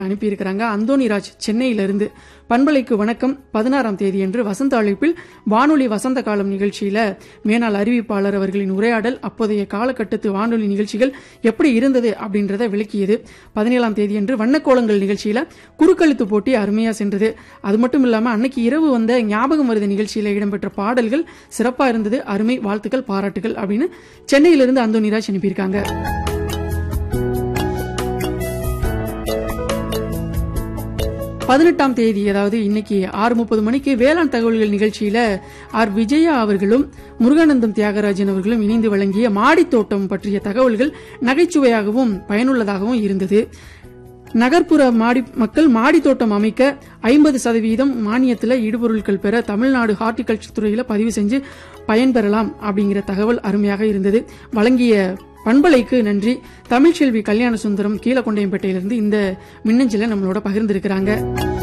அனுப்பியிருக்கிறாங்க அந்தோணிராஜ் சென்னையிலிருந்து பண்பலைக்கு வணக்கம் பதினாறாம் தேதியன்று வசந்த அழைப்பில் வானொலி வசந்த காலம் நிகழ்ச்சியில மேனாள் அறிவிப்பாளர் அவர்களின் உரையாடல் அப்போதைய காலகட்டத்து வானொலி நிகழ்ச்சிகள் எப்படி இருந்தது அப்படின்றத விளக்கியது பதினேழாம் தேதியன்று வண்ணக்கோலங்கள் நிகழ்ச்சியில குறுக்கெழுத்து போட்டி அருமையா சென்றது அது மட்டும் இல்லாம அன்னைக்கு இரவு வந்த ஞாபகம் வருது நிகழ்ச்சியில இடம்பெற்ற பாடல்கள் சிறப்பா இருந்தது அருமை வாழ்த்துக்கள் பாராட்டுகள் அப்படின்னு சென்னையிலிருந்து அந்தோணிராஜ் அனுப்பியிருக்காங்க பதினெட்டாம் தேதி அதாவது இன்னைக்கு ஆறு முப்பது மணிக்கு வேளாண் தகவல்கள் நிகழ்ச்சியில ஆர் விஜயா அவர்களும் முருகானந்தம் தியாகராஜன் அவர்களும் இணைந்து வழங்கிய மாடித்தோட்டம் பற்றிய தகவல்கள் நகைச்சுவையாகவும் பயனுள்ளதாகவும் இருந்தது நகர்ப்புற மாடி மக்கள் மாடித்தோட்டம் அமைக்க ஐம்பது சதவீதம் மானியத்தில் இடுபொருட்கள் பெற தமிழ்நாடு ஹார்டிகல்ச்சர் துறையில பதிவு செஞ்சு பயன்பெறலாம் அப்படிங்கிற தகவல் அருமையாக இருந்தது வழங்கிய பண்பலைக்கு நன்றி தமிழ்ச்செல்வி கல்யாண சுந்தரம் கீழக்கொண்டையம்பேட்டையிலிருந்து இந்த மின்னஞ்சலை நம்மளோட பகிர்ந்திருக்கிறாங்க